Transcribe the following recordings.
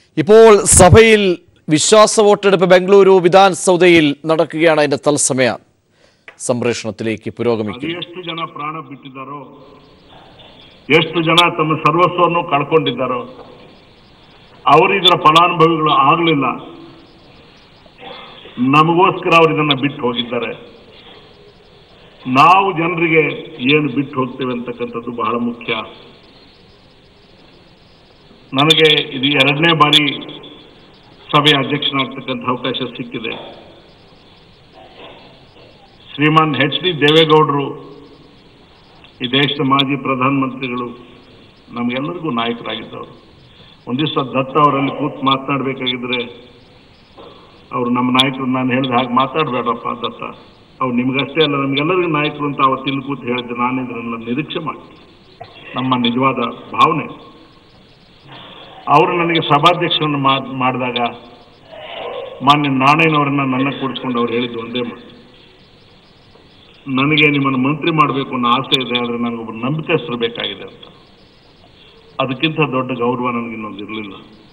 ഇപ്പോൾ സഭയിൽ വിശ്വാസ വോട്ടെടുപ്പ് ബംഗളൂരു വിധാൻസൗദയിൽ നടക്കുകയാണ് അതിന്റെ തത്സമയ സംപ്രേഷണത്തിലേക്ക് പുരോഗമിക്കുന്നു ಅದು ಎಷ್ಟು ಜನ ಪ್ರಾಣ ಬಿಟ್ಟಿದ್ದಾರೋ ಎಷ್ಟು ಜನ ತಮ್ಮ ಸರ್ವಸ್ವವನ್ನು ಕಳ್ಕೊಂಡಿದ್ದಾರೋ ಅವರು ಇದರ ಫಲಾನುಭವಿಗಳು ಆಗಲಿಲ್ಲ ನಮಗೋಸ್ಕರ ಅವರು ಇದನ್ನ ಬಿಟ್ಟು ಹೋಗಿದ್ದಾರೆ ನಾವು ಜನರಿಗೆ ಏನು ಬಿಟ್ಟು ಹೋಗ್ತೇವೆ ಅಂತಕ್ಕಂಥದ್ದು ಬಹಳ ಮುಖ್ಯ ನನಗೆ ಇದು ಎರಡನೇ ಬಾರಿ ಸಭೆಯ ಅಧ್ಯಕ್ಷನಾಗ್ತಕ್ಕಂಥ ಅವಕಾಶ ಸಿಕ್ಕಿದೆ ಶ್ರೀಮಾನ್ ಎಚ್ ಡಿ ದೇವೇಗೌಡರು ಈ ದೇಶದ ಮಾಜಿ ಪ್ರಧಾನಮಂತ್ರಿಗಳು ನಮಗೆಲ್ಲರಿಗೂ ನಾಯಕರಾಗಿದ್ದವರು ಒಂದು ದಿವಸ ದತ್ತ ಅವರಲ್ಲಿ ಕೂತು ಮಾತನಾಡಬೇಕಾಗಿದ್ರೆ ಅವರು ನಮ್ಮ ನಾಯಕರು ನಾನು ಹೇಳಿದ ಹಾಗೆ ಮಾತಾಡಬೇಡಪ್ಪ ದತ್ತ ಅವ್ರು ನಿಮಗಷ್ಟೇ ಅಲ್ಲ ನಮಗೆಲ್ಲರಿಗೂ ನಾಯಕರು ಅಂತ ಅವತ್ತು ಇಲ್ಲಿ ಕೂತು ಹೇಳಿದ್ದೆ ನಾನು ಇದನ್ನೆಲ್ಲ ನಿರೀಕ್ಷೆ ಮಾಡಿ ನಮ್ಮ ನಿಜವಾದ ಭಾವನೆ ಅವರು ನನಗೆ ಸಭಾಧ್ಯಕ್ಷರನ್ನು ಮಾಡ್- ಮಾಡಿದಾಗ ಮಾನ್ಯ ನಾಣಯ್ಯನವರನ್ನ ನನ್ನ ಕೂಡಿಸ್ಕೊಂಡು ಅವ್ರು ಹೇಳಿದ್ದು ಒಂದೇ ಮಾತು ನನಗೆ ನಿಮ್ಮನ್ನು ಮಂತ್ರಿ ಮಾಡಬೇಕು ಅನ್ನೋ ಆಸೆ ಇದೆ ಆದರೆ ನನಗೊಬ್ಬ ನಂಬಿಕಸ್ಥರು ಬೇಕಾಗಿದೆ ಅಂತ ಅದಕ್ಕಿಂತ ದೊಡ್ಡ ಗೌರವ ನನಗೆ ಇನ್ನೊಂದು ಇರಲಿಲ್ಲ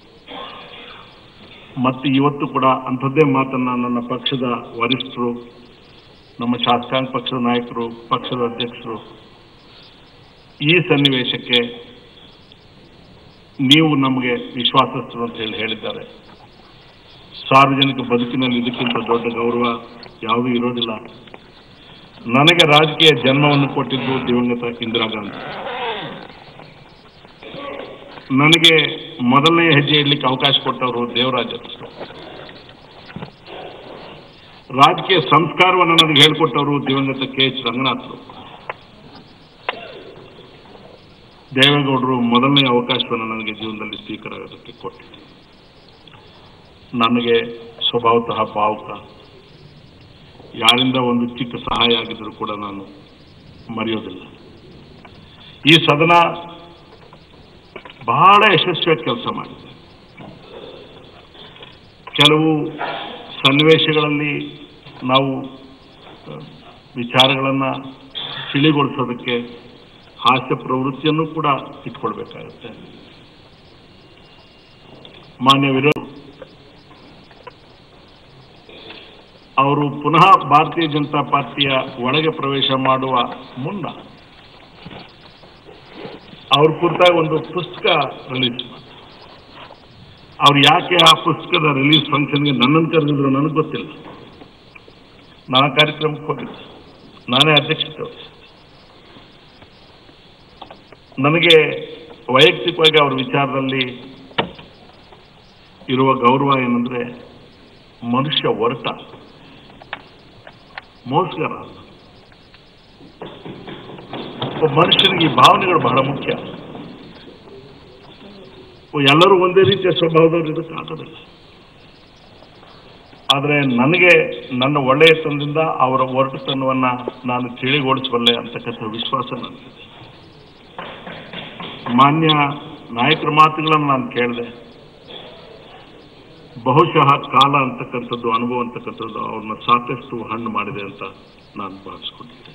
ಮತ್ತೆ ಇವತ್ತು ಕೂಡ ಅಂಥದ್ದೇ ಮಾತನ್ನ ನನ್ನ ಪಕ್ಷದ ವರಿಷ್ಠರು ನಮ್ಮ ಶಾಸಕಾಂಗ ಪಕ್ಷದ ನಾಯಕರು ಪಕ್ಷದ ಅಧ್ಯಕ್ಷರು ಈ ಸನ್ನಿವೇಶಕ್ಕೆ ನೀವು ನಮಗೆ ವಿಶ್ವಾಸಸ್ಥರು ಅಂತ ಹೇಳಿ ಹೇಳಿದ್ದಾರೆ ಸಾರ್ವಜನಿಕ ಬದುಕಿನಲ್ಲಿ ಇದಕ್ಕಿಂತ ದೊಡ್ಡ ಗೌರವ ಯಾವುದೂ ಇರೋದಿಲ್ಲ ನನಗೆ ರಾಜಕೀಯ ಜನ್ಮವನ್ನು ಕೊಟ್ಟಿದ್ದು ದಿವಂಗತ ಇಂದಿರಾ ಗಾಂಧಿ ನನಗೆ ಮೊದಲನೇ ಹೆಜ್ಜೆ ಇಡ್ಲಿಕ್ಕೆ ಅವಕಾಶ ಕೊಟ್ಟವರು ದೇವರಾಜ ಅರಸು. ರಾಜಕೀಯ ಸಂಸ್ಕಾರವನ್ನು ನನಗೆ ಹೇಳಿಕೊಟ್ಟವರು ದಿವಂಗತ ಕೆ ಎಚ್ ರಂಗನಾಥರು ದೇವೇಗೌಡರು ಮೊದಲನೇ ಅವಕಾಶವನ್ನು ನನಗೆ ಜೀವನದಲ್ಲಿ ಸ್ಪೀಕರ್ ಆಗೋದಕ್ಕೆ ಕೊಟ್ಟಿದ್ದು ನನಗೆ ಸ್ವಭಾವತಃ ಭಾವುಕ ಯಾರಿಂದ ಒಂದು ಚಿಕ್ಕ ಸಹಾಯ ಆಗಿದ್ರು ಕೂಡ ನಾನು ಮರೆಯೋದಿಲ್ಲ ಈ ಸದನ ಬಹಳ ಯಶಸ್ವಿಯಾಗಿ ಕೆಲಸ ಮಾಡಿದೆ ಕೆಲವು ಸನ್ನಿವೇಶಗಳಲ್ಲಿ ನಾವು ಅಹ್, ವಿಚಾರಗಳನ್ನು ತಿಳಿಗೊಳಿಸೋದಕ್ಕೆ ಹಾಸ್ಯ ಪ್ರವೃತ್ತಿಯನ್ನು ಕೂಡ ಇಟ್ಕೊಳ್ಬೇಕಾಗುತ್ತೆ ಮಾನ್ಯ ವಿರೋಧ ಅವರು ಪುನಃ ಭಾರತೀಯ ಜನತಾ ಪಾರ್ಟಿಯ ಒಳಗೆ ಪ್ರವೇಶ ಮಾಡುವ ಮುನ್ನ ಅವ್ರ ಕುರಿತಾಗಿ ಒಂದು ಪುಸ್ತಕ ರಿಲೀಸ್ ಮಾಡಿ ಅವ್ರು ಯಾಕೆ ಆ ಪುಸ್ತಕದ ರಿಲೀಸ್ ಫಂಕ್ಷನ್ಗೆ ನನ್ನನ್ನು ಕರೆದಿದ್ರು ನನಗೆ ಗೊತ್ತಿಲ್ಲ ನಾನು ಆ ಕಾರ್ಯಕ್ರಮಕ್ಕೆ ಹೋಗಿದ್ದೆ ನಾನೇ ಅಧ್ಯಕ್ಷತೆ ವಹಿಸಿದ್ದೆ. ನನಗೆ ವೈಯಕ್ತಿಕವಾಗಿ ಅವ್ರ ವಿಚಾರದಲ್ಲಿ ಇರುವ ಗೌರವ ಏನಂದ್ರೆ ಮನುಷ್ಯ ಒರಟ ಮೋಸಗಾರ ಅಲ್ಲ. ಒಬ್ಬ ಮನುಷ್ಯನಿಗೆ ಈ ಭಾವನೆಗಳು ಬಹಳ ಮುಖ್ಯ ಎಲ್ಲರೂ ಒಂದೇ ರೀತಿಯ ಸ್ವಭಾವದವರು ಇದಕ್ಕಾಗೋದಿಲ್ಲ ಆದರೆ ನನಗೆ ನನ್ನ ಒಳ್ಳೆಯತನದಿಂದ ಅವರ ಒರಟುತನವನ್ನ ನಾನು ತಿಳಿಗೊಳಿಸಬಲ್ಲೆ ಅಂತಕ್ಕಂಥ ವಿಶ್ವಾಸ ನನಗಿದೆ ಮಾನ್ಯ ನಾಯಕರ ಮಾತುಗಳನ್ನು ನಾನು ಕೇಳಿದೆ ಬಹುಶಃ ಕಾಲ ಅಂತಕ್ಕಂಥದ್ದು ಅನುಭವ ಅಂತಕ್ಕಂಥದ್ದು ಅವ್ರನ್ನ ಸಾಕಷ್ಟು ಹಣ್ಣು ಮಾಡಿದೆ ಅಂತ ನಾನು ಭಾವಿಸ್ಕೊಂಡಿದ್ದೆ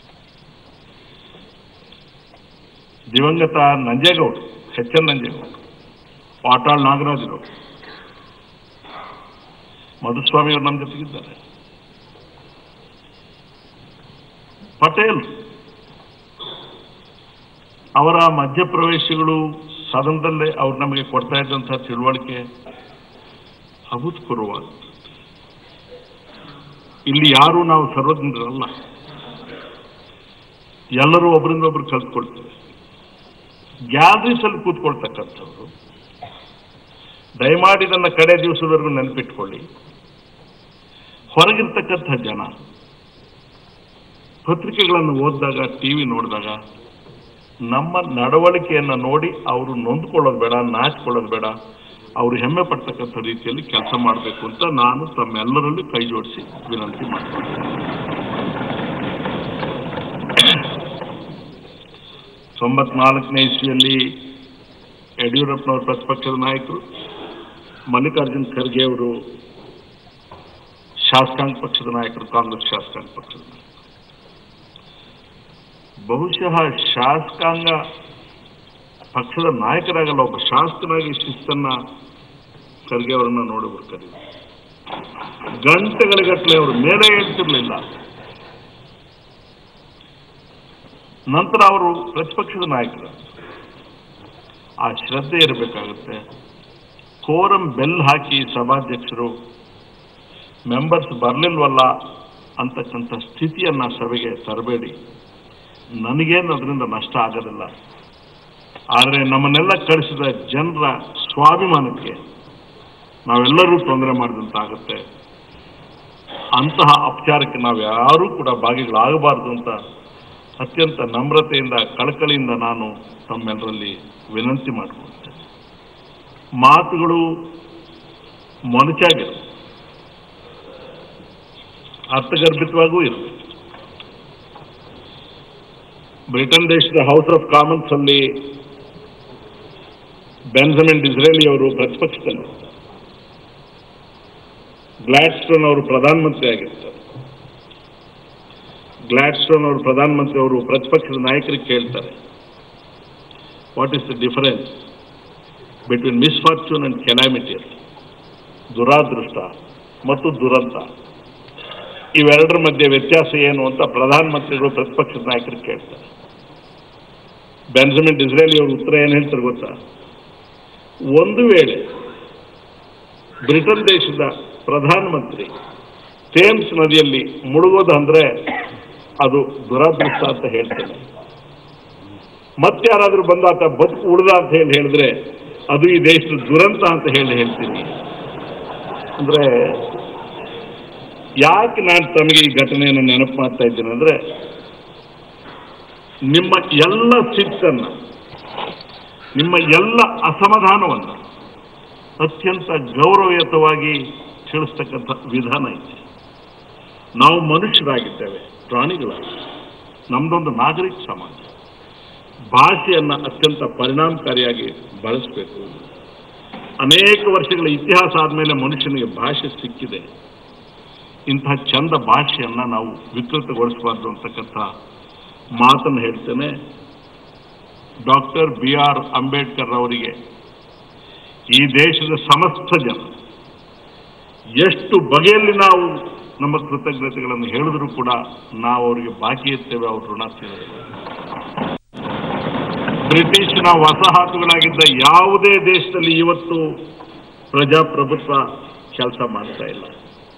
ದಿವಂಗತ ನಂಜೇಗೌಡ ಎಚ್ ಎನ್ ನಂಜೇಗೌಡ ಪಾಟಾಳ್ ನಾಗರಾಜರವರು ಮಧುಸ್ವಾಮಿ ಅವರು ನಮ್ಮ ಜೊತೆಗಿದ್ದಾರೆ ಪಟೇಲ್ ಅವರ ಮಧ್ಯಪ್ರವೇಶಗಳು ಸದನದಲ್ಲೇ ಅವ್ರು ನಮಗೆ ಕೊಡ್ತಾ ಇದ್ದಂತಹ ತಿಳುವಳಿಕೆ ಅಭೂತಪೂರ್ವವಾದ ಇಲ್ಲಿ ಯಾರು ನಾವು ಸರ್ವಜ್ಞರಲ್ಲ ಎಲ್ಲರೂ ಒಬ್ಬರಿಂದ ಒಬ್ರು ಕಲ್ತ್ಕೊಳ್ತೇವೆ ಗ್ಯಾಲರೀಸ್ ಅಲ್ಲಿ ಕೂತ್ಕೊಳ್ತಕ್ಕಂಥವ್ರು ದಯಮಾಡಿ ನನ್ನ ಕಡೆ ದಿವಸದವರೆಗೂ ನೆನಪಿಟ್ಕೊಳ್ಳಿ ಹೊರಗಿರ್ತಕ್ಕಂಥ ಜನ ಪತ್ರಿಕೆಗಳನ್ನು ಓದಿದಾಗ ಟಿವಿ ನೋಡಿದಾಗ ನಮ್ಮ ನಡವಳಿಕೆಯನ್ನು ನೋಡಿ ಅವರು ನೊಂದ್ಕೊಳ್ಳೋದು ಬೇಡ ನಾಚಿಕೊಳ್ಳೋದು ಬೇಡ ಅವರು ಹೆಮ್ಮೆ ಪಡ್ತಕ್ಕಂಥ ರೀತಿಯಲ್ಲಿ ಕೆಲಸ ಮಾಡಬೇಕು ಅಂತ ನಾನು ತಮ್ಮೆಲ್ಲರಲ್ಲಿ ಕೈ ಜೋಡಿಸಿ ವಿನಂತಿ ಮಾಡ್ತೀನಿ ತೊಂಬತ್ನಾಲ್ಕನೇ ಇಸ್ವಿಯಲ್ಲಿ ಯಡಿಯೂರಪ್ಪನವರ ಪ್ರತಿಪಕ್ಷದ ನಾಯಕರು ಮಲ್ಲಿಕಾರ್ಜುನ್ ಖರ್ಗೆ ಅವರು ಶಾಸಕಾಂಗ ಪಕ್ಷದ ನಾಯಕರು ಕಾಂಗ್ರೆಸ್ ಶಾಸಕಾಂಗ ಪಕ್ಷದ ನಾಯಕರು ಬಹುಶಃ ಶಾಸಕಾಂಗ ಪಕ್ಷದ ನಾಯಕರಾಗಲ್ಲ ಒಬ್ಬ ಶಾಸಕನಾಗಿ ಶಿಸ್ತನ್ನ ಖರ್ಗೆ ಅವರನ್ನ ನೋಡಿ ಬರ್ತಾರೆ ಗಂಟೆಗಳಿಗಟ್ಟಲೆ ಅವರು ಮೇಲೆ ಹೇಳ್ತಿರ್ಲಿಲ್ಲ ನಂತರ ಅವರು ಪ್ರತಿಪಕ್ಷದ ನಾಯಕರು ಆ ಶ್ರದ್ಧೆ ಇರಬೇಕಾಗುತ್ತೆ ಕೋರಂ ಬೆಲ್ ಹಾಕಿ ಸಭಾಧ್ಯಕ್ಷರು ಮೆಂಬರ್ಸ್ ಬರಲಿಲ್ವಲ್ಲ ಅಂತಕ್ಕಂಥ ಸ್ಥಿತಿಯನ್ನ ಸಭೆಗೆ ತರಬೇಡಿ ನನಗೇನು ಅದರಿಂದ ನಷ್ಟ ಆಗೋದಿಲ್ಲ ಆದರೆ ನಮ್ಮನ್ನೆಲ್ಲ ಕಳಿಸಿದ ಜನರ ಸ್ವಾಭಿಮಾನಕ್ಕೆ ನಾವೆಲ್ಲರೂ ತೊಂದರೆ ಮಾಡಿದಂತಾಗುತ್ತೆ ಅಂತಹ ಅಪಚಾರಕ್ಕೆ ನಾವು ಯಾರೂ ಕೂಡ ಭಾಗಿಗಳಾಗಬಾರದು ಅಂತ ಅತ್ಯಂತ ನಮ್ರತೆಯಿಂದ ಕಳಕಳಿಯಿಂದ ನಾನು ತಮ್ಮೆಲ್ಲರಲ್ಲಿ ವಿನಂತಿ ಮಾಡಿಕೊಳ್ತೇನೆ ಮಾತುಗಳು ಮೊನಚಾಗಿರು ಅರ್ಥಗರ್ಭಿತವಾಗೂ ಇರಬೇಕು ಬ್ರಿಟನ್ ದೇಶದ ಹೌಸ್ ಆಫ್ ಕಾಮನ್ಸ್ ಅಲ್ಲಿ ಬೆನ್ಜಮಿನ್ ಡಿಸ್ರೇಲಿ ಅವರು ಪ್ರತಿಪಕ್ಷದಲ್ಲಿ ಗ್ಲಾಡ್ಸ್ಟೋನ್ ಅವರು ಪ್ರಧಾನಮಂತ್ರಿ ಆಗಿರ್ತಾರೆ ಗ್ಲಾಡ್ಸ್ಟೋನ್ ಅವರು ಪ್ರಧಾನಮಂತ್ರಿ ಅವರು ಪ್ರತಿಪಕ್ಷದ ನಾಯಕರಿಗೆ ಕೇಳ್ತಾರೆ what is the difference between misfortune and calamity ದುರಾದೃಷ್ಟ ಮತ್ತು ದುರಂತ ಇವೆರಡರ ಮಧ್ಯೆ ವ್ಯತ್ಯಾಸ ಏನು ಅಂತ ಪ್ರಧಾನಮಂತ್ರಿಗಳು ಪ್ರತಿಪಕ್ಷದ ನಾಯಕರು ಕೇಳ್ತಾರೆ ಬೆನ್ಜಮಿನ್ ಡಿಸ್ರೇಲಿ ಅವರು ಉತ್ತರ ಏನು ಹೇಳ್ತಾರೆ ಗೊತ್ತಾ ಒಂದು ವೇಳೆ ಬ್ರಿಟನ್ ದೇಶದ ಪ್ರಧಾನಮಂತ್ರಿ ಥೇಮ್ಸ್ ನದಿಯಲ್ಲಿ ಮುಳುಗೋದು ಅಂದ್ರೆ ಅದು ದುರಾದೃಷ್ಟ ಅಂತ ಹೇಳ್ತೇನೆ ಮತ್ತೆ ಯಾರಾದರೂ ಬಂದು ಆತ ಬದುಕು ಉಳಿದ ಅಂತ ಹೇಳಿ ಹೇಳಿದ್ರೆ ಅದು ಈ ದೇಶದ ದುರಂತ ಅಂತ ಹೇಳಿ ಹೇಳ್ತೀನಿ ಅಂದ್ರೆ ಯಾಕೆ ನಾನು ತಮಗೆ ಈ ಘಟನೆಯನ್ನು ನೆನಪು ಮಾಡ್ತಾ ಇದ್ದೇನೆ ಅಂದ್ರೆ ನಿಮ್ಮ ಎಲ್ಲ ಸಿಟ್ಟನ್ನ ನಿಮ್ಮ ಎಲ್ಲ ಅಸಮಾಧಾನವನ್ನು ಅತ್ಯಂತ ಗೌರವಯುತವಾಗಿ ತಿಳಿಸ್ತಕ್ಕಂಥ ವಿಧಾನ ಇದೆ ನಾವು ಮನುಷ್ಯರಾಗಿದ್ದೇವೆ ಪ್ರಾಣಿಗಳಾಗಿ ನಮ್ದೊಂದು ನಾಗರಿಕ ಸಮಾಜ ಭಾಷೆಯನ್ನ ಅತ್ಯಂತ ಪರಿಣಾಮಕಾರಿಯಾಗಿ ಬಳಸಬೇಕು ಅನೇಕ ವರ್ಷಗಳ ಇತಿಹಾಸ ಆದಮೇಲೆ ಮನುಷ್ಯನಿಗೆ ಭಾಷೆ ಸಿಕ್ಕಿದೆ ಇಂತಹ ಚಂದ ಭಾಷೆಯನ್ನ ನಾವು ವಿಕೃತಗೊಳಿಸಬಾರ್ದು ಅಂತಕ್ಕಂಥ ಮಾತನ್ನು ಹೇಳ್ತೇನೆ ಡಾಕ್ಟರ್ ಬಿ ಆರ್ ಅಂಬೇಡ್ಕರ್ ಅವರಿಗೆ ಈ ದೇಶದ ಸಮಸ್ತ ಜನ ಎಷ್ಟು ಬಗೆಯಲ್ಲಿ ನಾವು ನಮ್ಮ ಕೃತಜ್ಞತೆಗಳನ್ನು ಹೇಳಿದ್ರು ಕೂಡ ನಾವು ಅವರಿಗೆ ಬಾಕಿ ಇರ್ತೇವೆ ಅವ್ರ ಋಣ ತೀರೋದಿಲ್ಲ ಬ್ರಿಟಿಷ್ನ ವಸಾಹತುಗಳಾಗಿದ್ದ ಯಾವುದೇ ದೇಶದಲ್ಲಿ ಇವತ್ತು ಪ್ರಜಾಪ್ರಭುತ್ವ ಕೆಲಸ ಮಾಡ್ತಾ ಇಲ್ಲ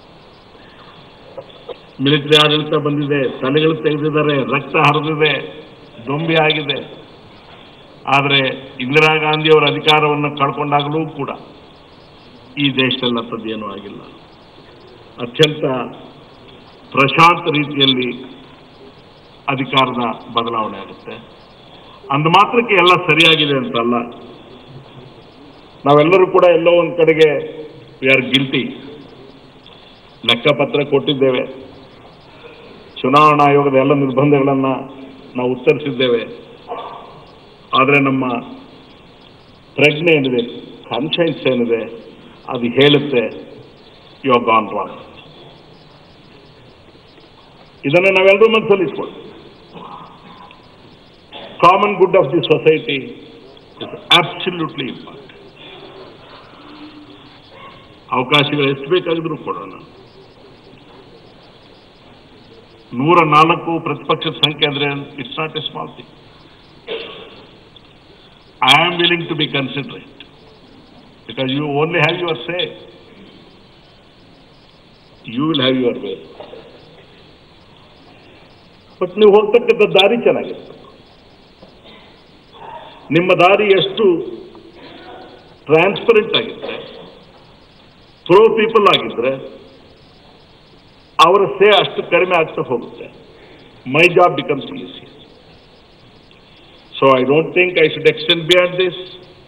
ಮಿಲಿಟರಿ ಆಡಳಿತ ಬಂದಿದೆ ತಲೆಗಳು ತೆಗೆದಿದ್ದಾರೆ ರಕ್ತ ಹರಿದಿದೆ ದೊಂಬಿ ಆಗಿದೆ ಆದರೆ ಇಂದಿರಾ ಗಾಂಧಿಯವರ ಅಧಿಕಾರವನ್ನು ಕಳ್ಕೊಂಡಾಗಲೂ ಕೂಡ ಈ ದೇಶದಲ್ಲಿ ಅಂಥದ್ದೇನೂ ಆಗಿಲ್ಲ ಅತ್ಯಂತ ಪ್ರಶಾಂತ ರೀತಿಯಲ್ಲಿ ಅಧಿಕಾರದ ಬದಲಾವಣೆ ಆಗುತ್ತೆ ಅಂದ ಮಾತ್ರಕ್ಕೆ ಎಲ್ಲ ಸರಿಯಾಗಿದೆ ಅಂತಲ್ಲ ನಾವೆಲ್ಲರೂ ಕೂಡ ಎಲ್ಲೋ ಒಂದು ಕಡೆಗೆ ವಿ ಆರ್ ಗಿಲ್ಟಿ ಲೆಕ್ಕಪತ್ರ ಕೊಟ್ಟಿದ್ದೇವೆ ಚುನಾವಣಾ ಆಯೋಗದ ಎಲ್ಲ ನಿರ್ಬಂಧಗಳನ್ನು ನಾವು ಉತ್ತರಿಸಿದ್ದೇವೆ ಆದರೆ ನಮ್ಮ ಪ್ರಜ್ಞೆ ಏನಿದೆ ಕಾನ್ಶಿಯನ್ಸ್ ಏನಿದೆ ಅದು ಹೇಳುತ್ತೆ ಯು ಆರ್ ಗಾನ್ ರಾಂಗ್ ಇದನ್ನು ನಾವೆಲ್ಲರೂ ಮನಸ್ಸಲ್ಲಿ ಇಟ್ಕೊಳ್ಳಿ common good of the society is absolutely important ಅವಕಾಶಗಳು ಎಷ್ಟು ಬೇಕಾಗಿದ್ರೂ ಕೊಡೋಣ ನೂರ ನಾಲ್ಕು ಪ್ರತಿಪಕ್ಷದ ಸಂಖ್ಯೆ ಅಂದ್ರೆ it's not a small thing I am willing to be considerate because you only have your say you will have your way but ನೀವು ಹೋಗ್ತಕ್ಕಂಥ ದಾರಿ ಚೆನ್ನಾಗಿರುತ್ತೆ ನಿಮ್ಮ ದಾರಿ ಎಷ್ಟು ಟ್ರಾನ್ಸ್ಪರೆಂಟ್ ಆಗಿದ್ರೆ ಪ್ರೋ ಪೀಪಲ್ ಆಗಿದ್ರೆ ಅವರ ಸೇ ಅಷ್ಟು ಕಡಿಮೆ ಆಗ್ತಾ ಹೋಗುತ್ತೆ my job becomes easy so I don't think I should extend beyond this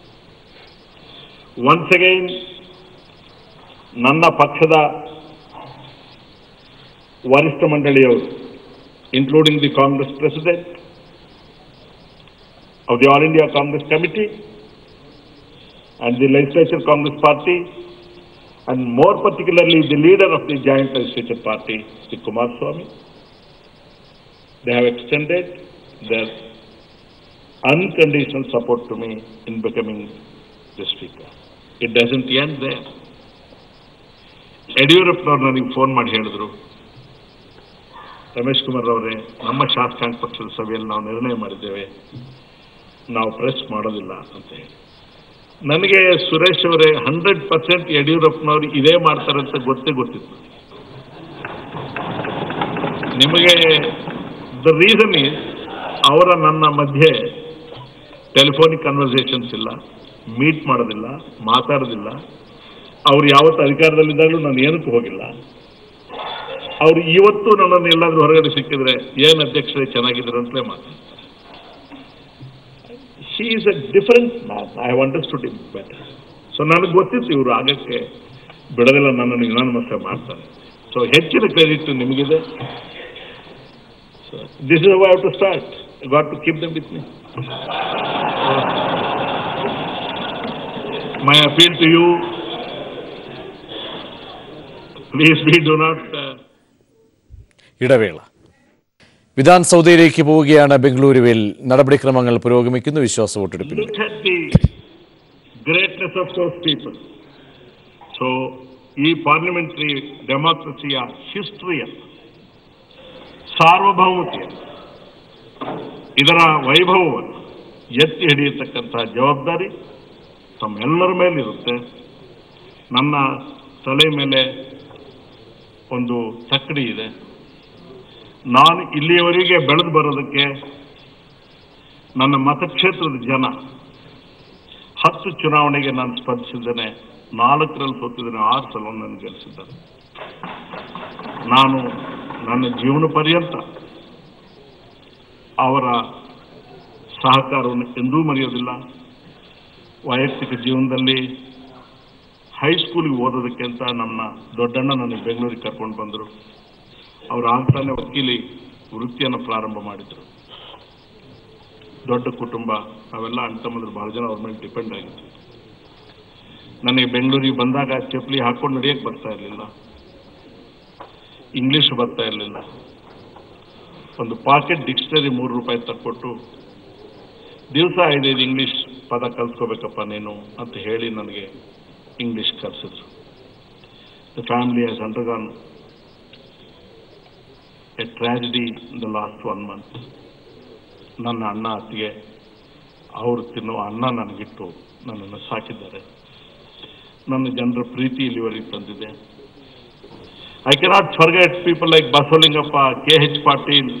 once again ನನ್ನ ಪಕ್ಷದ ವರಿಷ್ಠ ಮಂಡಳಿಯವರು including the Congress president of the All India Congress Committee and the Legislature Congress Party, and more particularly the leader of the Joint Legislature Party, Sri Kumar Swamy. They have extended their unconditional support to me in becoming the Speaker. It doesn't end they ಯಡಿಯೂರಪ್ಪನವ್ರು ನನಗೆ phone ಮಾಡಿ ಹೇಳಿದ್ರು ರಮೇಶ್ ಕುಮಾರ್ ಅವರೇ ನಮ್ಮ ಶಾಸಕಾಂಗ ಪಕ್ಷದ ಸಭೆಯಲ್ಲಿ ನಾವು ನಿರ್ಣಯ ಮಾಡಿದ್ದೇವೆ ನಾವು ಪ್ರೆಸ್ ಮಾಡೋದಿಲ್ಲ ಅಂತ ಹೇಳಿ ನನಗೆ ಸುರೇಶ್ ಅವರೇ ಹಂಡ್ರೆಡ್ ಪರ್ಸೆಂಟ್ ಯಡಿಯೂರಪ್ಪನವರು ಇದೇ ಮಾಡ್ತಾರೆ ಅಂತ ಗೊತ್ತೇ ಗೊತ್ತಿತ್ತು ನಿಮಗೆ ದ ರೀಸನ್ ಈಸ್ ಅವರ ನನ್ನ ಮಧ್ಯೆ ಟೆಲಿಫೋನಿಕ್ ಕನ್ವರ್ಸೇಷನ್ಸ್ ಇಲ್ಲ ಮೀಟ್ ಮಾಡೋದಿಲ್ಲ ಮಾತಾಡೋದಿಲ್ಲ ಅವ್ರು ಯಾವತ್ತು ಅಧಿಕಾರದಲ್ಲಿದ್ದಾಗಲೂ ನಾನು ಏನಕ್ಕೂ ಹೋಗಿಲ್ಲ ಅವ್ರು ಇವತ್ತು ನನ್ನನ್ನು ಎಲ್ಲಾದ್ರೂ ಹೊರಗಡೆ ಸಿಕ್ಕಿದ್ರೆ ಏನು ಅಧ್ಯಕ್ಷರೇ ಚೆನ್ನಾಗಿದ್ದಾರೆ ಅಂತಲೇ ಮಾತಾಡ್ತಾರೆ she is a different man I have understood him better so ನನಗೆ ಗೊತ್ತಿತ್ತು ಇವರು ಆಗಕ್ಕೆ ಬಿಡೋದಿಲ್ಲ ನನ್ನನ್ನು ಯುನಾನಿಮಸ್ ಮಾಡ್ತಾರೆ ಸೊ ಹೆಚ್ಚಿನ ಕ್ರೆಡಿಟ್ ನಿಮಗಿದೆ this is have to start got to keep them with me my appeal to you please be do not ഇടവേള വിധാൻസൗദയിലേക്ക് പോവുകയാണ് ബംഗളൂരുവിൽ നടപടിക്രമങ്ങൾ പുരോഗമിക്കുന്നു വിശ്വാസ വോട്ടെടുപ്പിൽ look at the greatness of those people. So ಈ ಪಾರ್ಲಿಮೆಂಟರಿ ಡೆಮಾಕ್ರಸಿಯ ಹಿಸ್ಟ್ರಿಯನ್ನು ಸಾರ್ವಭೌಮತೆಯನ್ನು ಇದರ ವೈಭವವನ್ನು ಎತ್ತಿ ಹಿಡಿಯತಕ್ಕಂತಹ ಜವಾಬ್ದಾರಿ ತಮ್ಮೆಲ್ಲರ ಮೇಲಿರುತ್ತೆ ನನ್ನ ತಲೆ ಮೇಲೆ ಒಂದು ತಕ್ಕಡಿ ಇದೆ ನಾನು ಇಲ್ಲಿಯವರೆಗೆ ಬೆಳೆದು ಬರೋದಕ್ಕೆ ನನ್ನ ಮತಕ್ಷೇತ್ರದ ಜನ ಹತ್ತು ಚುನಾವಣೆಗೆ ನಾನು ಸ್ಪರ್ಧಿಸಿದ್ದೇನೆ ನಾಲ್ಕರಲ್ಲಿ ಸೋತಿದ್ದೇನೆ ಆರು ಸಲ ನನ್ನ ಗೆಲ್ಲಿಸಿದ್ದಾರೆ ನಾನು ನನ್ನ ಜೀವನ ಪರ್ಯಂತ ಅವರ ಸಹಕಾರವನ್ನು ಎಂದೂ ಮರೆಯೋದಿಲ್ಲ ವೈಯಕ್ತಿಕ ಜೀವನದಲ್ಲಿ ಹೈಸ್ಕೂಲಿಗೆ ಓದೋದಕ್ಕೆ ಅಂತ ನಮ್ಮ ದೊಡ್ಡಣ್ಣ ನನಗೆ ಬೆಂಗಳೂರಿಗೆ ಕರ್ಕೊಂಡು ಬಂದರು ಅವರು ಆಗ್ತಾನೆ ವಕೀಲಿ ವೃತ್ತಿಯನ್ನು ಪ್ರಾರಂಭ ಮಾಡಿದರು ದೊಡ್ಡ ಕುಟುಂಬ ನಾವೆಲ್ಲ ಅಣ್ಣ ತಮ್ಮಂದ್ರು ಬಹಳ ಜನ ಅವ್ರ ಮೇಲೆ ಡಿಪೆಂಡ್ ಆಗಿತ್ತು ನನಗೆ ಬೆಂಗಳೂರಿಗೆ ಬಂದಾಗ ಚಪ್ಪಲಿ ಹಾಕೊಂಡು ನಡೆಯಕ್ಕೆ ಬರ್ತಾ ಇರಲಿಲ್ಲ ಇಂಗ್ಲಿಷ್ ಬರ್ತಾ ಇರಲಿಲ್ಲ ಒಂದು ಪಾಕೆಟ್ ಡಿಕ್ಷನರಿ ಮೂರು ರೂಪಾಯಿ ತಕ್ಕೊಟ್ಟು ದಿವಸ ಐದೈದು ಇಂಗ್ಲಿಷ್ ಪದ ಕಲ್ತ್ಕೋಬೇಕಪ್ಪ ನೀನು ಅಂತ ಹೇಳಿ ನನಗೆ ಇಂಗ್ಲಿಷ್ ಕಲಿಸಿದ್ರು the family has undergone a tragedy the last one month ನನ್ನ ಅಣ್ಣ ಅತ್ತಿಗೆ ಅವರು ತಿನ್ನುವ ಅನ್ನ ನನಗಿಟ್ಟು ನನ್ನನ್ನು ಸಾಕಿದ್ದಾರೆ ನನ್ನ ಜನರ ಪ್ರೀತಿ ಇಲ್ಲಿವರೆಗೆ ತಂದಿದೆ I cannot forget people like Basavalingappa K H Patil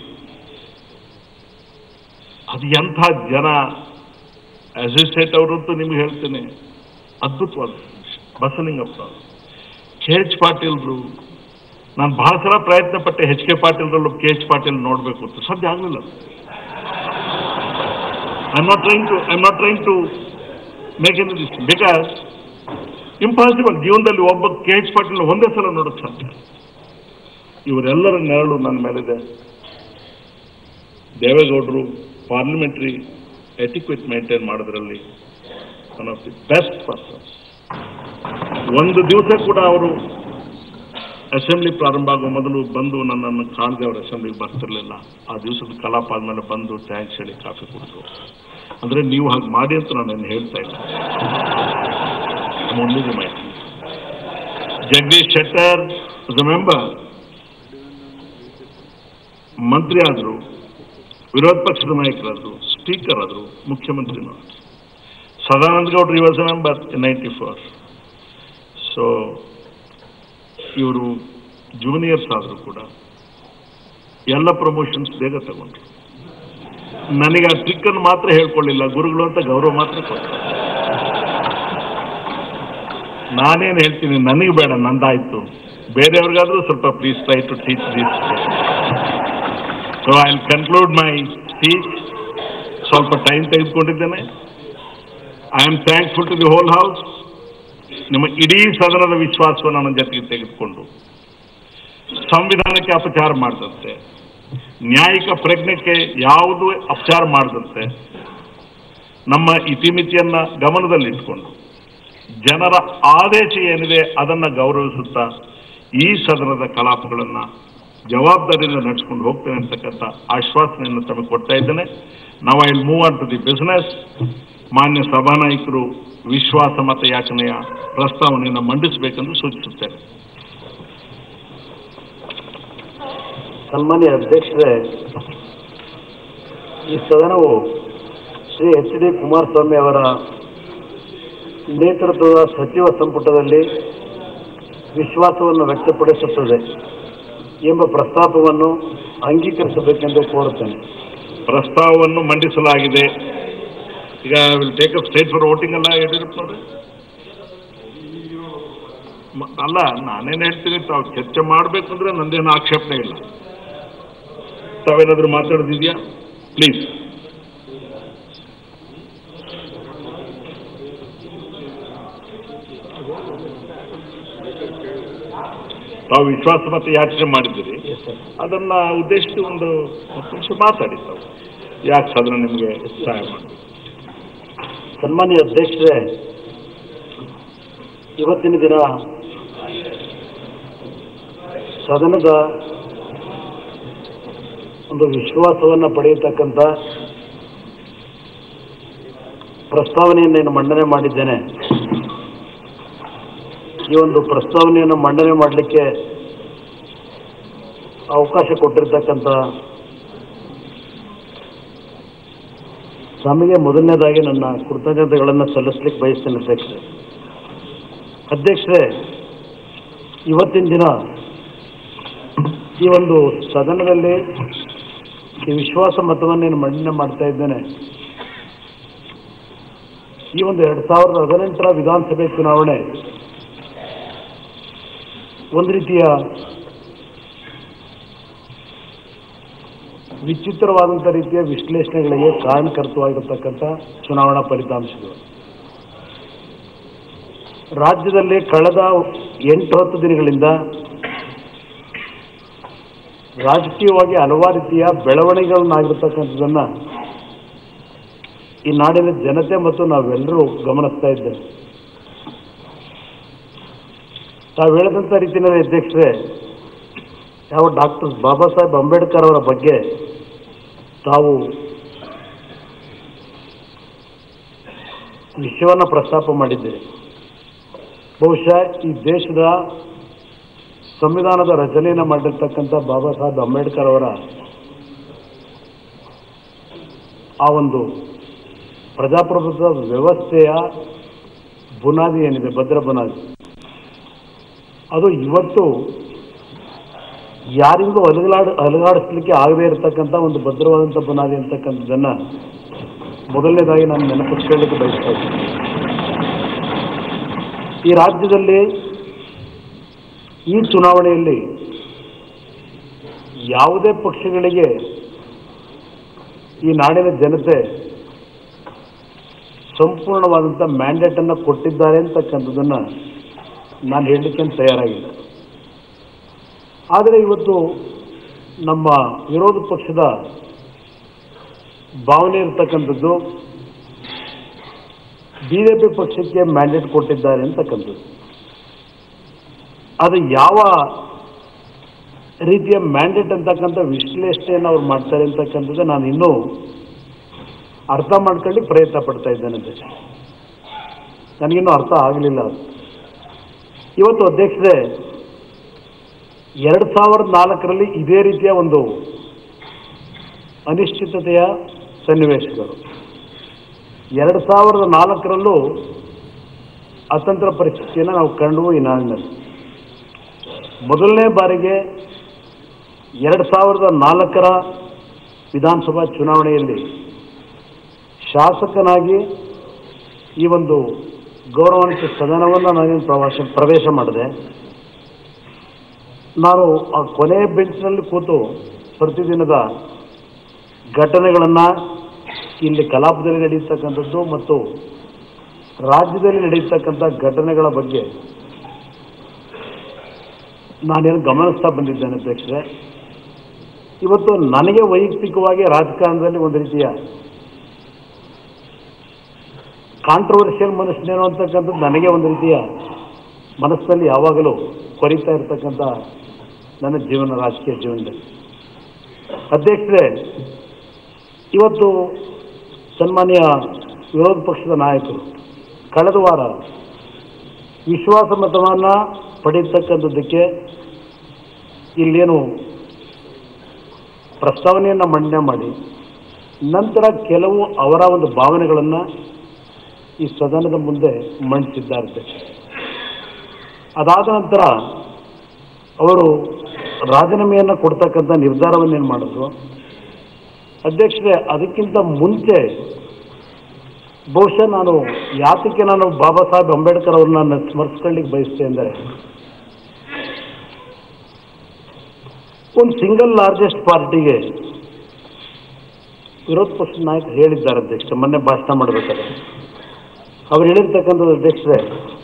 ಅದು ಎಂಥ ಜನ ಅಸೋಸಿಯೇಟ್ ಅವರಂತೂ ನಿಮ್ಗೆ ಹೇಳ್ತೇನೆ ಅದ್ಭುತವಾದ ಬಸವಲಿಂಗಪ್ಪ ಕೆ ಎಚ್ ಪಾಟೀಲ್ರು ನಾನು ಬಹಳ ಸಲ ಪ್ರಯತ್ನ ಪಟ್ಟೆ ಎಚ್ ಕೆ ಪಾಟೀಲ್ರಲ್ಲೂ ಕೆ ಎಚ್ ಪಾಟೀಲ್ ನೋಡಬೇಕು ಅಂತ ಸದ್ಯ ಆಗಲಿಲ್ಲ I'm not trying to, I'm not trying to make any this, because impossible ಜೀವನದಲ್ಲಿ ಒಬ್ಬ ಕೆ ಎಚ್ ಪಾಟೀಲ್ ಒಂದೇ ಸಲ ನೋಡೋಕ್ಕೆ ಸಾಧ್ಯ ಇವರೆಲ್ಲರ ನೆರಳು ನನ್ನ ಮೇಲಿದೆ ದೇವೇಗೌಡರು ಪಾರ್ಲಿಮೆಂಟ್ರಿ ಎಟಿಕ್ವಿಟ್ ಮೇಂಟೈನ್ ಮಾಡೋದ್ರಲ್ಲಿ one of the best persons ಒಂದು ದಿವಸ ಕೂಡ ಅವರು ಅಸೆಂಬ್ಲಿ ಪ್ರಾರಂಭ ಆಗೋ ಮೊದಲು ಬಂದು ನನ್ನನ್ನು ಕಾಣದೆ ಅವರು ಅಸೆಂಬ್ಲಿಗೆ ಬರ್ತಿರ್ಲಿಲ್ಲ ಆ ದಿವಸದ ಕಲಾಪ ಆದ್ಮೇಲೆ ಬಂದು ಥ್ಯಾಂಕ್ಸ್ ಹೇಳಿ ಕಾಫಿ ಕುಡಿದ್ರು ಅಂದ್ರೆ ನೀವು ಹಾಗೆ ಮಾಡಿ ಅಂತ ನಾನು ಹೇಳ್ತಾ ಇಲ್ಲ ಮುಂದಿನ ಮಾಹಿತಿ ಜಗದೀಶ್ ಶೆಟ್ಟರ್ ಮೆಂಬರ್ ಮಂತ್ರಿ ಆದರು ವಿರೋಧ ಪಕ್ಷದ ನಾಯಕರಾದರು ಸ್ಪೀಕರ್ ಆದರು ಮುಖ್ಯಮಂತ್ರಿನೂ ಆದ್ರು ಸದಾನಂದ ಗೌಡ್ರು ಈ was member ninety four so ಇವರು ಜೂನಿಯರ್ಸ್ ಆದರೂ ಕೂಡ ಎಲ್ಲ ಪ್ರಮೋಷನ್ಸ್ ಬೇಗ ತಗೊಂಡ್ರು ನನಗೆ ಆ ಟ್ರಿಕ್ಕನ್ನು ಮಾತ್ರ ಹೇಳ್ಕೊಳ್ಳಿಲ್ಲ ಗುರುಗಳು ಅಂತ ಗೌರವ ಮಾತ್ರ ಕೊಟ್ಟರು ನಾನೇನು ಹೇಳ್ತೀನಿ ನನಗೆ ಬೇಡ ನಂದಾಯ್ತು ಬೇರೆಯವ್ರಿಗಾದ್ರೂ ಸ್ವಲ್ಪ please try to teach this so I will conclude my speech ಸ್ವಲ್ಪ ಟೈಮ್ ತೆಗೆದುಕೊಂಡಿದ್ದೇನೆ I am thankful to the whole house ನಿಮ್ಮ ಇಡೀ ಸದನದ ವಿಶ್ವಾಸವನ್ನು ನನ್ನ ಜೊತೆಗೆ ತೆಗೆದುಕೊಂಡು ಸಂವಿಧಾನಕ್ಕೆ ಅಪಚಾರ ಮಾಡದಂತೆ ನ್ಯಾಯಿಕ ಪ್ರಜ್ಞೆಗೆ ಯಾವುದು ಅಪಚಾರ ಮಾಡದಂತೆ ನಮ್ಮ ಇತಿಮಿತಿಯನ್ನ ಗಮನದಲ್ಲಿಟ್ಕೊಂಡು ಜನರ ಆದೇಶ ಏನಿದೆ ಅದನ್ನ ಗೌರವಿಸುತ್ತಾ ಈ ಸದನದ ಕಲಾಪಗಳನ್ನ ಜವಾಬ್ದಾರಿಯಿಂದ ನಡೆಸ್ಕೊಂಡು ಹೋಗ್ತೇನೆ ಅಂತಕ್ಕಂಥ ಆಶ್ವಾಸನೆಯನ್ನು ತಮಗೆ ಕೊಡ್ತಾ ಇದ್ದೇನೆ ನಾವು I move on to the business ಮಾನ್ಯ ಸಭಾನಾಯಕರು ವಿಶ್ವಾಸ ಮತ ಯಾಚನೆಯ ಪ್ರಸ್ತಾವನೆಯನ್ನು ಮಂಡಿಸಬೇಕೆಂದು ಸೂಚಿಸುತ್ತೇನೆ ಸನ್ಮಾನ್ಯ ಅಧ್ಯಕ್ಷರೇ ಈ ಸದನವು ಶ್ರೀ ಎಚ್ ಡಿ ಕುಮಾರಸ್ವಾಮಿ ಅವರ ನೇತೃತ್ವದ ಸಚಿವ ಸಂಪುಟದಲ್ಲಿ ವಿಶ್ವಾಸವನ್ನು ವ್ಯಕ್ತಪಡಿಸುತ್ತದೆ ಎಂಬ ಪ್ರಸ್ತಾಪವನ್ನು ಅಂಗೀಕರಿಸಬೇಕೆಂದು ಕೋರುತ್ತೇನೆ ಪ್ರಸ್ತಾವವನ್ನು ಮಂಡಿಸಲಾಗಿದೆ ಈಗ will take up state for voting ಅಲ್ಲ ಯಡಿಯೂರಪ್ಪನವ್ರೆ ಮ- ಅಲ್ಲ ನಾನೇನು ಹೇಳ್ತೀನಿ ತಾವು ಚರ್ಚೆ ಮಾಡಬೇಕು ಅಂದ್ರೆ ನಂದೇನು ಆಕ್ಷೇಪಣೆ ಇಲ್ಲ ತಾವೇನಾದ್ರೂ ಮಾತಾಡೋದಿದೆಯಾ ಪ್ಲೀಸ್ ತಾವು ವಿಶ್ವಾಸ ಮತ್ತೆ ಯಾಚನೆ ಮಾಡಿದ್ದೀರಿ ಅದನ್ನ ಉದ್ದೇಶಿಸಿ ಒಂದು ಹತ್ತು ನಿಮಿಷ ಮಾತಾಡಿ ತಾವು ಯಾಕೆ ಸದನ ನಿಮಗೆ ಸಹಾಯ ಮಾಡಬೇಕು ಸನ್ಮಾನ್ಯ ಅಧ್ಯಕ್ಷರೇ ಇವತ್ತಿನ ದಿನ ಸದನದ ಒಂದು ವಿಶ್ವಾಸವನ್ನು ಪಡೆಯತಕ್ಕಂಥ ಪ್ರಸ್ತಾವನೆಯನ್ನು ನಾನು ಮಂಡನೆ ಮಾಡಿದ್ದೇನೆ ಈ ಒಂದು ಪ್ರಸ್ತಾವನೆಯನ್ನು ಮಂಡನೆ ಮಾಡಲಿಕ್ಕೆ ಅವಕಾಶ ಕೊಟ್ಟಿರ್ತಕ್ಕಂಥ ತಮಗೆ ಮೊದಲನೇದಾಗಿ ನನ್ನ ಕೃತಜ್ಞತೆಗಳನ್ನು ಸಲ್ಲಿಸಲಿಕ್ಕೆ ಬಯಸ್ತೇನೆ ಅಧ್ಯಕ್ಷರೇ ಅಧ್ಯಕ್ಷರೇ ಇವತ್ತಿನ ದಿನ ಈ ಒಂದು ಸದನದಲ್ಲಿ ಈ ವಿಶ್ವಾಸ ಮತವನ್ನು ಏನು ಮಂಡನೆ ಮಾಡ್ತಾ ಇದ್ದೇನೆ ಈ ಒಂದು ಎರಡು ಸಾವಿರದ ಹದಿನೆಂಟರ ವಿಧಾನಸಭೆ ಚುನಾವಣೆ ಒಂದು ರೀತಿಯ ವಿಚಿತ್ರವಾದಂಥ ರೀತಿಯ ವಿಶ್ಲೇಷಣೆಗಳಿಗೆ ಕಾರಣಕರ್ತವಾಗಿರತಕ್ಕಂಥ ಚುನಾವಣಾ ಫಲಿತಾಂಶಗಳು ರಾಜ್ಯದಲ್ಲಿ ಕಳೆದ ಎಂಟು ಹತ್ತು ದಿನಗಳಿಂದ ರಾಜಕೀಯವಾಗಿ ಹಲವಾರು ರೀತಿಯ ಬೆಳವಣಿಗೆಗಳನ್ನಾಗಿರ್ತಕ್ಕಂಥದ್ದನ್ನು ಈ ನಾಡಿನ ಜನತೆ ಮತ್ತು ನಾವೆಲ್ಲರೂ ಗಮನಿಸ್ತಾ ಇದ್ದೇವೆ ತಾವು ಹೇಳಿದಂಥ ರೀತಿಯಲ್ಲಿ ಅಧ್ಯಕ್ಷರೇ ಯಾವ ಡಾಕ್ಟರ್ ಬಾಬಾ ಸಾಹೇಬ್ ಅಂಬೇಡ್ಕರ್ ಅವರ ಬಗ್ಗೆ ತಾವು ವಿಷಯವನ್ನು ಪ್ರಸ್ತಾಪ ಮಾಡಿದ್ದೀರಿ ಬಹುಶಃ ಈ ದೇಶದ ಸಂವಿಧಾನದ ರಚನೆಯನ್ನು ಮಾಡಿರ್ತಕ್ಕಂಥ ಬಾಬಾ ಸಾಹೇಬ್ ಅಂಬೇಡ್ಕರ್ ಅವರ ಆ ಒಂದು ಪ್ರಜಾಪ್ರಭುತ್ವ ವ್ಯವಸ್ಥೆಯ ಬುನಾದಿ ಏನಿದೆ ಭದ್ರ ಬುನಾದಿ ಅದು ಇವತ್ತು ಯಾರಿಂದೂ ಅಲುಗಾಡ ಅಲುಗಾಡಿಸ್ಲಿಕ್ಕೆ ಆಗದೇ ಇರತಕ್ಕಂಥ ಒಂದು ಭದ್ರವಾದಂಥ ಬುನಾದಿ ಅಂತಕ್ಕಂಥದ್ದನ್ನು ಮೊದಲನೇದಾಗಿ ನಾನು ನೆನಪಿಸ್ಕೊಳ್ಳಿಕ್ಕೆ ಬಯಸ್ತಾ ಇದ್ದೀನಿ ಈ ರಾಜ್ಯದಲ್ಲಿ ಈ ಚುನಾವಣೆಯಲ್ಲಿ ಯಾವುದೇ ಪಕ್ಷಗಳಿಗೆ ಈ ನಾಡಿನ ಜನತೆ ಸಂಪೂರ್ಣವಾದಂಥ ಮ್ಯಾಂಡೇಟನ್ನು ಕೊಟ್ಟಿದ್ದಾರೆ ಅಂತಕ್ಕಂಥದ್ದನ್ನು ನಾನು ಹೇಳಲಿಕ್ಕೆ ತಯಾರಾಗಿಲ್ಲ ಆದರೆ ಇವತ್ತು ನಮ್ಮ ವಿರೋಧ ಪಕ್ಷದ ಭಾವನೆ ಇರತಕ್ಕಂಥದ್ದು ಬಿ ಜೆ ಪಿ ಪಕ್ಷಕ್ಕೆ ಮ್ಯಾಂಡೇಟ್ ಕೊಟ್ಟಿದ್ದಾರೆ ಅಂತಕ್ಕಂಥದ್ದು ಅದು ಯಾವ ರೀತಿಯ ಮ್ಯಾಂಡೇಟ್ ಅಂತಕ್ಕಂಥ ವಿಶ್ಲೇಷಣೆಯನ್ನು ಅವ್ರು ಮಾಡ್ತಾರೆ ಅಂತಕ್ಕಂಥದ್ದು ನಾನು ಇನ್ನೂ ಅರ್ಥ ಮಾಡ್ಕೊಳ್ಳಿ ಪ್ರಯತ್ನ ಪಡ್ತಾ ಇದ್ದೇನೆ ಅಧ್ಯಕ್ಷ ನನಗಿನ್ನೂ ಅರ್ಥ ಆಗಲಿಲ್ಲ ಅದು ಇವತ್ತು ಅಧ್ಯಕ್ಷರೇ ಎರಡು ಸಾವಿರದ ನಾಲ್ಕರಲ್ಲಿ ಇದೇ ರೀತಿಯ ಒಂದು ಅನಿಶ್ಚಿತತೆಯ ಸನ್ನಿವೇಶಗಳು ಎರಡು ಸಾವಿರದ ನಾಲ್ಕರಲ್ಲೂ ಅತಂತ್ರ ಪರಿಸ್ಥಿತಿಯನ್ನು ನಾವು ಕಂಡು ಈ ನಾಡಿನಲ್ಲಿ ಮೊದಲನೇ ಬಾರಿಗೆ ಎರಡು ಸಾವಿರದ ನಾಲ್ಕರ ವಿಧಾನಸಭಾ ಚುನಾವಣೆಯಲ್ಲಿ ಶಾಸಕನಾಗಿ ಈ ಒಂದು ಗೌರವಾನ್ವಿತ ಸದನವನ್ನು ನಾನೇನು ಪ್ರವಾಸ ಪ್ರವೇಶ ಮಾಡಿದೆ ನಾನು ಆ ಕೊನೆಯ ಬೆಂಚ್ನಲ್ಲಿ ಕೂತು ಪ್ರತಿದಿನದ ಘಟನೆಗಳನ್ನು ಇಲ್ಲಿ ಕಲಾಪದಲ್ಲಿ ನಡೆಯತಕ್ಕಂಥದ್ದು ಮತ್ತು ರಾಜ್ಯದಲ್ಲಿ ನಡೆಯತಕ್ಕಂಥ ಘಟನೆಗಳ ಬಗ್ಗೆ ನಾನೇನು ಗಮನಿಸ್ತಾ ಬಂದಿದ್ದೇನೆ ಅಧ್ಯಕ್ಷರೇ ಇವತ್ತು ನನಗೆ ವೈಯಕ್ತಿಕವಾಗಿ ರಾಜಕಾರಣದಲ್ಲಿ ಒಂದು ರೀತಿಯ ಕಾಂಟ್ರವರ್ಷಿಯಲ್ ಮನುಷ್ಯನೇನು ಅಂತಕ್ಕಂಥದ್ದು ನನಗೆ ಒಂದು ರೀತಿಯ ಮನಸ್ಸಲ್ಲಿ ಯಾವಾಗಲೂ ಕೊರಿತಾ ಇರತಕ್ಕಂಥ ನನ್ನ ಜೀವನ ರಾಜಕೀಯ ಜೀವನದಲ್ಲಿ ಅಧ್ಯಕ್ಷರೇ ಇವತ್ತು ಸನ್ಮಾನ್ಯ ವಿರೋಧ ಪಕ್ಷದ ನಾಯಕರು ಕಳೆದ ವಾರ ವಿಶ್ವಾಸ ಮತವನ್ನು ಪಡೀತಕ್ಕಂಥದ್ದಕ್ಕೆ ಇಲ್ಲೇನು ಪ್ರಸ್ತಾವನೆಯನ್ನು ಮಂಡನೆ ಮಾಡಿ ನಂತರ ಕೆಲವು ಅವರ ಒಂದು ಭಾವನೆಗಳನ್ನು ಈ ಸದನದ ಮುಂದೆ ಮಂಡಿಸಿದ್ದಾರೆ ಅಧ್ಯಕ್ಷ ಅದಾದ ನಂತರ ಅವರು ರಾಜೀನಾಮೆಯನ್ನು ಕೊಡ್ತಕ್ಕಂಥ ನಿರ್ಧಾರವನ್ನೇನು ಮಾಡಿದ್ರು ಅಧ್ಯಕ್ಷರೇ ಅದಕ್ಕಿಂತ ಮುಂಚೆ ಬಹುಶಃ ನಾನು ಯಾತಕ್ಕೆ ನಾನು ಬಾಬಾ ಸಾಹೇಬ್ ಅಂಬೇಡ್ಕರ್ ಅವ್ರನ್ನ ಸ್ಮರಿಸ್ಕೊಳ್ಳಿಕ್ಕೆ ಬಯಸ್ತೇನೆ ಅಂದರೆ ಒಂದು ಸಿಂಗಲ್ ಲಾರ್ಜೆಸ್ಟ್ ಪಾರ್ಟಿಗೆ ವಿರೋಧ ಪಕ್ಷದ ನಾಯಕರು ಹೇಳಿದ್ದಾರೆ ಅಧ್ಯಕ್ಷ ಮೊನ್ನೆ ಭಾಷಣ ಮಾಡಬೇಕಾದ್ರೆ ಅವ್ರು ಹೇಳಿರ್ತಕ್ಕಂಥದ್ದು ಅಧ್ಯಕ್ಷರೇ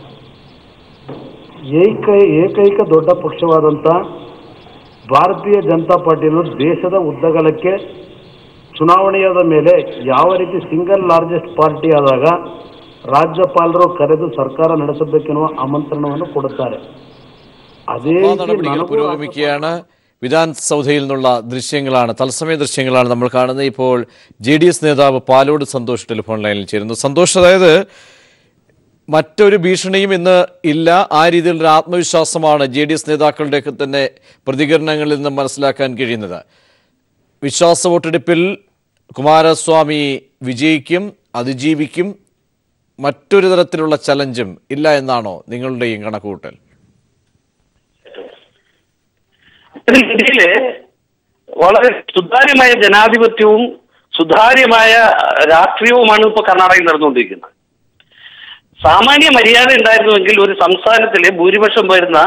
ಏಕ ಏಕೈಕ ದೊಡ್ಡ ಪಕ್ಷವಾದಂಥ ಭಾರತೀಯ ಜನತಾ ಪಾರ್ಟಿಯನ್ನು ದೇಶದ ಉದ್ದಗಲಕ್ಕೆ ಚುನಾವಣೆಯಾದ ಮೇಲೆ ಯಾವ ರೀತಿ ಸಿಂಗಲ್ ಲಾರ್ಜೆಸ್ಟ್ ಪಾರ್ಟಿ ಆದಾಗ ರಾಜ್ಯಪಾಲರು ಕರೆದು ಸರ್ಕಾರ ನಡೆಸಬೇಕೆನ್ನುವ ಆಮಂತ್ರಣವನ್ನು ಕೊಡುತ್ತಾರೆ ಅದೇ ആ ರೀತಿ നടപടികൾ ನನಗೂ പുരോഗമിക്കുകയാണ് വിധാൻസൗധയിൽ നിന്നുള്ള ദൃശ്യങ്ങളാണ് തത്സമയ ദൃശ്യങ്ങളാണ് നമ്മൾ കാണുന്നത് ഇപ്പോൾ ജെ ഡി എസ് നേതാവ് പാലോട് സന്തോഷ് ടെലിഫോൺ ലൈനിൽ ചേരുന്നു സന്തോഷ് അതായത് മറ്റൊരു ഭീഷണിയും ഇന്ന് ഇല്ല ആ രീതിയിലുള്ള ആത്മവിശ്വാസമാണ് ജെ ഡി എസ് നേതാക്കളുടെയൊക്കെ തന്നെ പ്രതികരണങ്ങളിൽ നിന്ന് മനസ്സിലാക്കാൻ കഴിയുന്നത് വിശ്വാസ വോട്ടെടുപ്പിൽ കുമാരസ്വാമി വിജയിക്കും അതിജീവിക്കും മറ്റൊരു തരത്തിലുള്ള ചലഞ്ചും ഇല്ല എന്നാണോ നിങ്ങളുടെയും കണക്കുകൂട്ടൽ ഇന്ത്യയില് വളരെ സുതാര്യമായ ജനാധിപത്യവും സുതാര്യമായ രാഷ്ട്രീയവുമാണ് ഇപ്പൊ കർണാടകയിൽ നടന്നുകൊണ്ടിരിക്കുന്നത് സാമാന്യ മര്യാദ ഉണ്ടായിരുന്നുവെങ്കിൽ ഒരു സംസ്ഥാനത്തിലെ ഭൂരിപക്ഷം വരുന്ന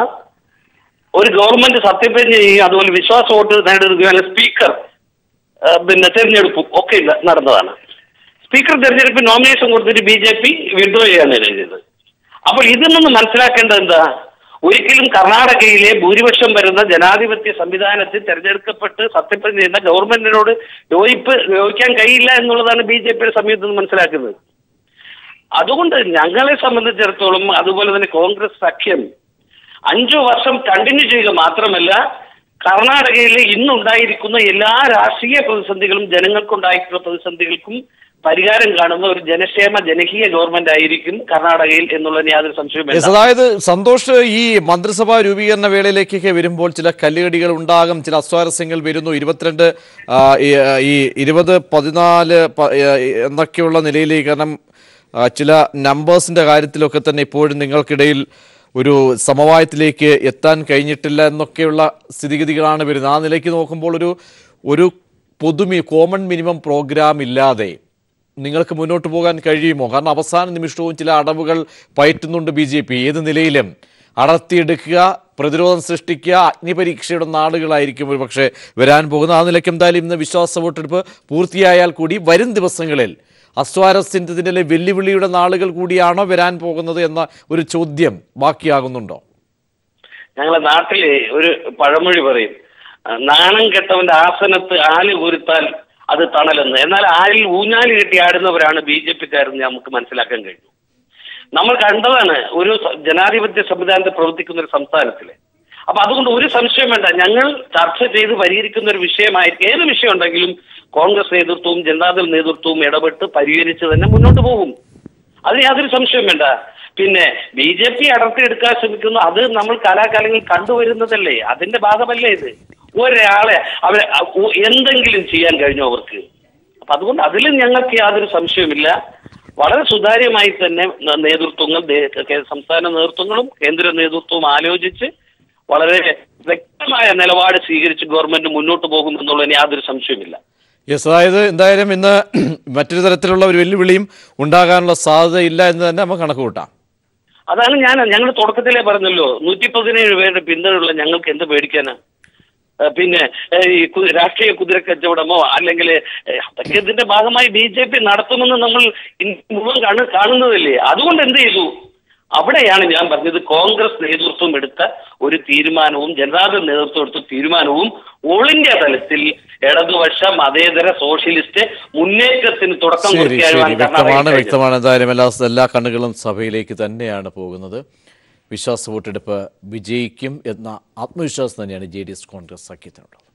ഒരു ഗവൺമെന്റ് സത്യപ്രതിജ്ഞ ചെയ്യുകയും അതുപോലെ വിശ്വാസ വോട്ട് നേടുകയും അല്ലെങ്കിൽ സ്പീക്കർ ആ, പിന്നെ തെരഞ്ഞെടുപ്പും ഒക്കെ ഇല്ല- നടന്നതാണ് സ്പീക്കർ തെരഞ്ഞെടുപ്പ് നോമിനേഷൻ കൊടുത്തിട്ട് ബി ജെ പി വിഡ്രോ ചെയ്യാണ് ചെയ്തത് അപ്പോൾ ഇതിൽ നിന്ന് മനസ്സിലാക്കേണ്ടത് എന്താ ഒരിക്കലും കർണാടകയിലെ ഭൂരിപക്ഷം വരുന്ന ജനാധിപത്യ സംവിധാനത്തിൽ തെരഞ്ഞെടുക്കപ്പെട്ട് സത്യപ്രതിജ്ഞ ചെയ്യുന്ന ഗവൺമെന്റിനോട് യോജിപ്പ് യോജിക്കാൻ കഴിയില്ല എന്നുള്ളതാണ് ബി ജെ പിയുടെ സമയത്ത് നിന്ന് മനസ്സിലാക്കുന്നത് അതുകൊണ്ട് ഞങ്ങളെ സംബന്ധിച്ചിടത്തോളം അതുപോലെ തന്നെ കോൺഗ്രസ് സഖ്യം അഞ്ചു വർഷം കണ്ടിന്യൂ ചെയ്യുക മാത്രമല്ല കർണാടകയിലെ ഇന്നുണ്ടായിരിക്കുന്ന എല്ലാ രാഷ്ട്രീയ പ്രതിസന്ധികളും ജനങ്ങൾക്കുണ്ടായിട്ടുള്ള പ്രതിസന്ധികൾക്കും പരിഹാരം കാണുന്ന ഒരു ജനക്ഷേമ ജനകീയ ഗവൺമെന്റ് ആയിരിക്കും കർണാടകയിൽ എന്നുള്ളതിന് യാതൊരു സംശയവും Yes, അതായത് സന്തോഷ് ഈ മന്ത്രിസഭാ രൂപീകരണ വേളയിലേക്കൊക്കെ വരുമ്പോൾ ചില കല്ലുകടികൾ ഉണ്ടാകും ചില അസ്വാരസ്യങ്ങൾ വരുന്നു ഇരുപത്തിരണ്ട് ആ, ഈ, ആ, ഈ ഇരുപത് പതിനാല് പ- ആ, എന്നൊക്കെയുള്ള നിലയിലേക്ക് കാരണം ആ, ചില നമ്പേഴ്സിന്റെ കാര്യത്തിലൊക്കെ തന്നെ ഇപ്പോഴും നിങ്ങൾക്കിടയിൽ ഒരു സമവായത്തിലേക്ക് എത്താൻ കഴിഞ്ഞിട്ടില്ല എന്നൊക്കെയുള്ള സ്ഥിതിഗതികളാണ് വരുന്നത് ആ നിലയ്ക്ക് നോക്കുമ്പോൾ ഒരു ഒരു പൊതുമി കോമൺ മിനിമം പ്രോഗ്രാം ഇല്ലാതെ നിങ്ങൾക്ക് മുന്നോട്ട് പോകാൻ കഴിയുമോ കാരണം അവസാന നിമിഷവും ചില അടവുകൾ പയറ്റുന്നുണ്ട് ബി ജെ പി ഏത് നിലയിലും അടർത്തിയെടുക്കുക പ്രതിരോധം സൃഷ്ടിക്കുക അഗ്നിപരീക്ഷയുടെ നാളുകളായിരിക്കും ഒരു പക്ഷേ വരാൻ പോകുന്ന ആ നിലയ്ക്ക് എന്തായാലും ഇന്ന് വിശ്വാസ വോട്ടെടുപ്പ് പൂർത്തിയായാൽ കൂടി വരും ദിവസങ്ങളിൽ അസ്വാരസ്യത്തിൻ്റെ വെല്ലുവിളിയുടെ നാളുകൾ കൂടിയാണോ വരാൻ പോകുന്നത് എന്ന ഒരു ചോദ്യം ബാക്കിയാകുന്നുണ്ടോ ഞങ്ങളെ നാട്ടില് ഒരു പഴമൊഴി പറയും ആ, നാണം കെട്ടവന്റെ ആസനത്ത് ആല് കുരുത്താൽ അത് തണലെന്ന് എന്നാൽ ആരിൽ ഊഞ്ഞാല് കെട്ടി ആടുന്നവരാണ് ബി ജെ പിക്കാരെന്ന് നമുക്ക് മനസ്സിലാക്കാൻ കഴിഞ്ഞു നമ്മൾ കണ്ടതാണ് ഒരു സ- ജനാധിപത്യ സംവിധാനത്തിൽ പ്രവർത്തിക്കുന്ന ഒരു സംസ്ഥാനത്തില് അപ്പൊ അതുകൊണ്ട് ഒരു സംശയം വേണ്ട ഞങ്ങൾ ചർച്ച ചെയ്ത് പരിഹരിക്കുന്ന ഒരു വിഷയമായിരിക്കും ഏത് വിഷയം ഉണ്ടെങ്കിലും കോൺഗ്രസ് നേതൃത്വവും ജനതാദൾ നേതൃത്വവും ഇടപെട്ട് പരിഹരിച്ച് തന്നെ മുന്നോട്ട് പോകും അതിന് യാതൊരു സംശയവും വേണ്ട പിന്നെ ബി ജെ പി അടർത്തിയെടുക്കാൻ ശ്രമിക്കുന്നു അത് നമ്മൾ കലാകാലങ്ങളിൽ കണ്ടുവരുന്നതല്ലേ അതിന്റെ ഭാഗമല്ലേ ഇത് ഒരാളെ അവരെ അ- എന്തെങ്കിലും ചെയ്യാൻ കഴിഞ്ഞു അവർക്ക് അപ്പൊ അതുകൊണ്ട് അതിലും ഞങ്ങൾക്ക് യാതൊരു സംശയവുമില്ല വളരെ സുതാര്യമായി തന്നെ ന- നേതൃത്വങ്ങൾ ദേ- കേ- സംസ്ഥാന നേതൃത്വങ്ങളും കേന്ദ്ര നേതൃത്വവും ആലോചിച്ച് വളരെ വ്യക്തമായ നിലപാട് സ്വീകരിച്ച് ഗവൺമെന്റ് മുന്നോട്ട് പോകും എന്നുള്ളതിന് യാതൊരു സംശയവുമില്ല യെസ് അതായത് എന്തായാലും ഇന്ന് മറ്റൊരു തരത്തിലുള്ള ഒരു വെല്ലുവിളിയും ഉണ്ടാകാനുള്ള സാധ്യതയില്ല എന്ന് തന്നെ നമുക്ക് കണക്ക് കൂട്ടാം അതാണ് ഞാൻ ഞങ്ങൾ തുടക്കത്തിലേ പറഞ്ഞല്ലോ നൂറ്റി പതിനേഴ് പേരുടെ പിന്തുണയുള്ള ഞങ്ങൾക്ക് എന്ത് പേടിക്കാനാ ഏ, പിന്നെ ഏ, ഈ കു- രാഷ്ട്രീയ കുതിര കച്ചവടമോ അല്ലെങ്കിൽ ഏ, അതൊക്കെ ഇതിന്റെ ഭാഗമായി ബി ജെ പി നടത്തുമെന്ന് നമ്മൾ ഇന്ന് മുഴുവൻ കാണു കാണുന്നതല്ലേ അതുകൊണ്ട് എന്ത് ചെയ്തു അവിടെയാണ് ഞാൻ പറഞ്ഞത് കോൺഗ്രസ് നേതൃത്വം എടുത്ത ഒരു തീരുമാനവും ജനതാദൾ നേതൃത്വം എടുത്ത തീരുമാനവും ഓൾ ഇന്ത്യ തലത്തിൽ ഇടതുപക്ഷ മതേതര സോഷ്യലിസ്റ്റ് മുന്നേറ്റത്തിന് തുടക്കം ശരി ശരി കുറിക്കാനുമാണ് വ്യക്തമാണ് കർണാടകയിൽ കഴിഞ്ഞത്. വ്യക്തമാണ് എന്തായാലും എല്ലാ എല്ലാ കണ്ണുകളും സഭയിലേക്ക് തന്നെയാണ് പോകുന്നത് വിശ്വാസ വോട്ടെടുപ്പ് വിജയിക്കും എന്ന ആത്മവിശ്വാസം തന്നെയാണ് ജെ ഡി എസ് കോൺഗ്രസ് സഖ്യത്തിനുള്ളത്